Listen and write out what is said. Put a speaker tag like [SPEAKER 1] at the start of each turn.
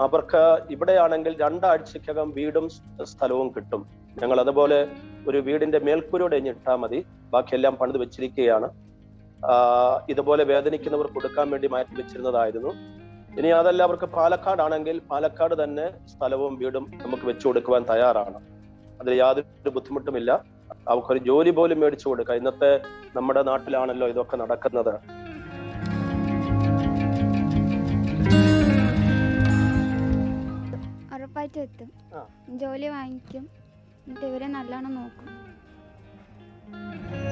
[SPEAKER 1] അവർക്ക് ഇവിടെയാണെങ്കിൽ രണ്ടാഴ്ചക്കകം വീടും സ്ഥലവും കിട്ടും ഞങ്ങൾ അതുപോലെ ഒരു വീടിന്റെ മേൽക്കൂരയോടെ ഇട്ടാൽ മതി ബാക്കിയെല്ലാം പണിത് വെച്ചിരിക്കുകയാണ് ആഹ് ഇതുപോലെ വേദനിക്കുന്നവർ കൊടുക്കാൻ വേണ്ടി മാറ്റി വെച്ചിരുന്നതായിരുന്നു ഇനി അതല്ല അവർക്ക് പാലക്കാടാണെങ്കിൽ പാലക്കാട് തന്നെ സ്ഥലവും വീടും നമുക്ക് വെച്ചു കൊടുക്കുവാൻ തയ്യാറാണ് അതിൽ യാതൊരു ബുദ്ധിമുട്ടുമില്ല അവർക്കൊരു ജോലി പോലും മേടിച്ചു കൊടുക്കാം ഇന്നത്തെ നമ്മുടെ നാട്ടിലാണല്ലോ ഇതൊക്കെ നടക്കുന്നത്
[SPEAKER 2] ഉറപ്പായിട്ടും എത്തും
[SPEAKER 1] ആ.
[SPEAKER 2] ജോലി വാങ്ങിക്കും എന്നിട്ട് ഇവരെ നല്ലോണം നോക്കും